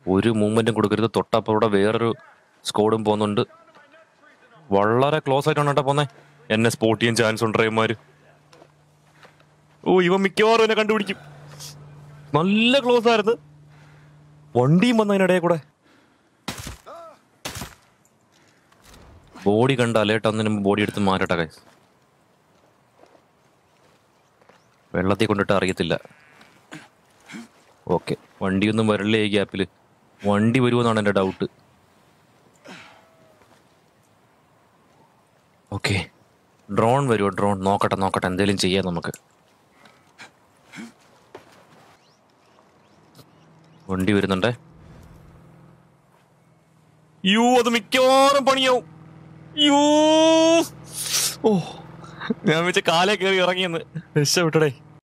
ഒരു മൂവ്മെന്റും കൊടുക്കരുത് തൊട്ടപ്പുറം ഇവിടെ വേറൊരു സ്കോഡും പോകുന്നുണ്ട് വളരെ ക്ലോസ് ആയിട്ടാണ് കേട്ടോ പോന്നെ എന്നെ സ്പോട്ട് ചെയ്യാൻ ചാൻസ് ഉണ്ട് ഡ്രൈവർമാര് ഓ ഇവൻ മിക്കവാറും എന്നെ കണ്ടുപിടിക്കും നല്ല ക്ലോസ് ആയിരുന്നു വണ്ടിയും വന്ന അതിനിടയിൽ കൂടെ ബോഡി കണ്ട അലേട്ട് ഒന്നിനും ബോഡി എടുത്ത് മാറ്റട്ടെ guys. വെള്ളത്തിൽ കൊണ്ടിട്ട് അറിയത്തില്ല ഓക്കെ വണ്ടിയൊന്നും വരില്ലേ ഈ ഗ്യാപ്പിൽ വണ്ടി വരുമെന്നാണ് എൻ്റെ ഡൗട്ട് ഓക്കെ ഡ്രോൺ വരുമോ ഡ്രോൺ നോക്കട്ടെ നോക്കട്ടെ എന്തെങ്കിലും ചെയ്യാം നമുക്ക് വണ്ടി വരുന്നുണ്ടേ യൂ അത് മിക്കവാറും പണിയാവും യൂ ഓ ഞാൻ വെച്ച കാലേ കയറി ഇറങ്ങിയെന്ന് രക്ഷപ്പെട്ടടേ